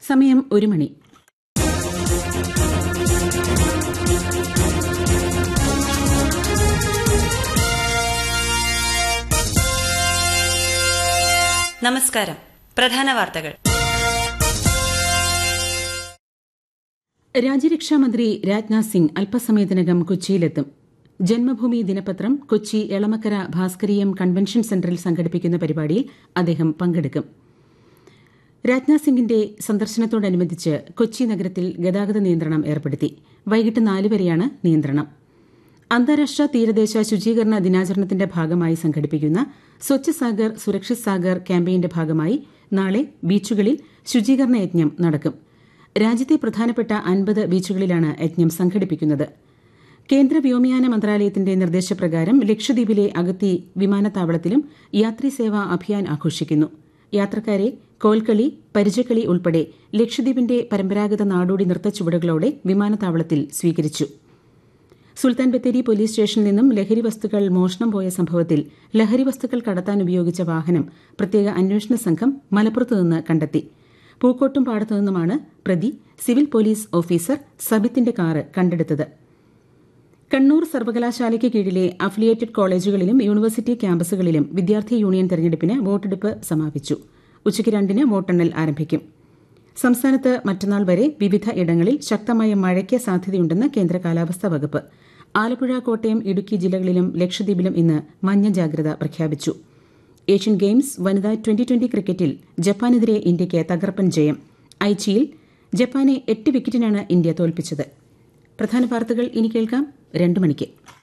സമയം ഒരു മണി നമസ്കാരം പ്രധാന വാർത്തകൾ രാജ്യരക്ഷാമന്ത്രി രാജ്നാഥ് സിംഗ് അല്പസമയത്തിനകം കൊച്ചിയിലെത്തും ജന്മഭൂമി ദിനപത്രം കൊച്ചി എളമക്കര ഭാസ്കരീയം കൺവെൻഷൻ സെന്ററിൽ സംഘടിപ്പിക്കുന്ന പരിപാടിയിൽ അദ്ദേഹം പങ്കെടുക്കും രാജ്നാഥ് സിംഗിന്റെ സന്ദർശനത്തോടനുബന്ധിച്ച് കൊച്ചി നഗരത്തിൽ ഗതാഗത നിയന്ത്രണം ഏർപ്പെടുത്തി വൈകിട്ട് നാല് വരെയാണ് നിയന്ത്രണം അന്താരാഷ്ട്ര തീരദേശ ശുചീകരണ ദിനാചരണത്തിന്റെ ഭാഗമായി സംഘടിപ്പിക്കുന്ന സ്വച്ഛ് സാഗർ സുരക്ഷിത് സാഗർ ക്യാമ്പയിന്റെ ഭാഗമായി നാളെ ബീച്ചുകളിൽ ശുചീകരണ യജ്ഞം നടക്കും രാജ്യത്തെ പ്രധാനപ്പെട്ട അൻപത് ബീച്ചുകളിലാണ് യജ്ഞം സംഘടിപ്പിക്കുന്നത് കേന്ദ്ര വ്യോമയാന മന്ത്രാലയത്തിന്റെ നിർദ്ദേശപ്രകാരം ലക്ഷദ്വീപിലെ അഗത്തി വിമാനത്താവളത്തിലും യാത്രീ സേവാ അഭിയാൻ ആഘോഷിക്കുന്നു യാത്രക്കാരെ കോൽക്കളി പരിചക്കളി ഉൾപ്പെടെ ലക്ഷദ്വീപിന്റെ പരമ്പരാഗത നാടോടി നൃത്തച്ചുവടുകളോടെ വിമാനത്താവളത്തിൽ സ്വീകരിച്ചു സുൽത്താൻ ബത്തേരി പോലീസ് സ്റ്റേഷനിൽ നിന്നും ലഹരി വസ്തുക്കൾ മോഷണം പോയ സംഭവത്തിൽ ലഹരി വസ്തുക്കൾ കടത്താൻ ഉപയോഗിച്ച വാഹനം പ്രത്യേക അന്വേഷണ സംഘം മലപ്പുറത്തു നിന്ന് കണ്ടെത്തി പൂക്കോട്ടും പാടത്തു നിന്നുമാണ് പ്രതി സിവിൽ പോലീസ് ഓഫീസർ സബിത്തിന്റെ കാറ് കണ്ടെടുത്തത് കണ്ണൂർ സർവകലാശാലയ്ക്ക് കീഴിലെ അഫിലിയേറ്റഡ് കോളേജുകളിലും യൂണിവേഴ്സിറ്റി ക്യാമ്പസുകളിലും വിദ്യാർത്ഥി യൂണിയൻ തെരഞ്ഞെടുപ്പിന് വോട്ടെടുപ്പ് സമാപിച്ചു ഉച്ചയ്ക്ക് രണ്ടിന് വോട്ടെണ്ണൽ ആരംഭിക്കും സംസ്ഥാനത്ത് മറ്റന്നാൾ വരെ വിവിധ ഇടങ്ങളിൽ ശക്തമായ മഴയ്ക്ക് സാധ്യതയുണ്ടെന്ന് കേന്ദ്ര കാലാവസ്ഥാ വകുപ്പ് ആലപ്പുഴ കോട്ടയം ഇടുക്കി ജില്ലകളിലും ലക്ഷദ്വീപിലും ഇന്ന് മഞ്ഞ ജാഗ്രത പ്രഖ്യാപിച്ചു ഏഷ്യൻ ഗെയിംസ് വനിതാ ട്വന്റി ട്വന്റി ക്രിക്കറ്റിൽ ജപ്പാനെതിരെ ഇന്ത്യയ്ക്ക് തകർപ്പൻ ജയം ഐച്ചിയിൽ ജപ്പാനെ എട്ട് വിക്കറ്റിനാണ് ഇന്ത്യ തോൽപ്പിച്ചത് പ്രധാന വാർത്തകൾ ഇനി കേൾക്കാം രണ്ടു മണിക്ക്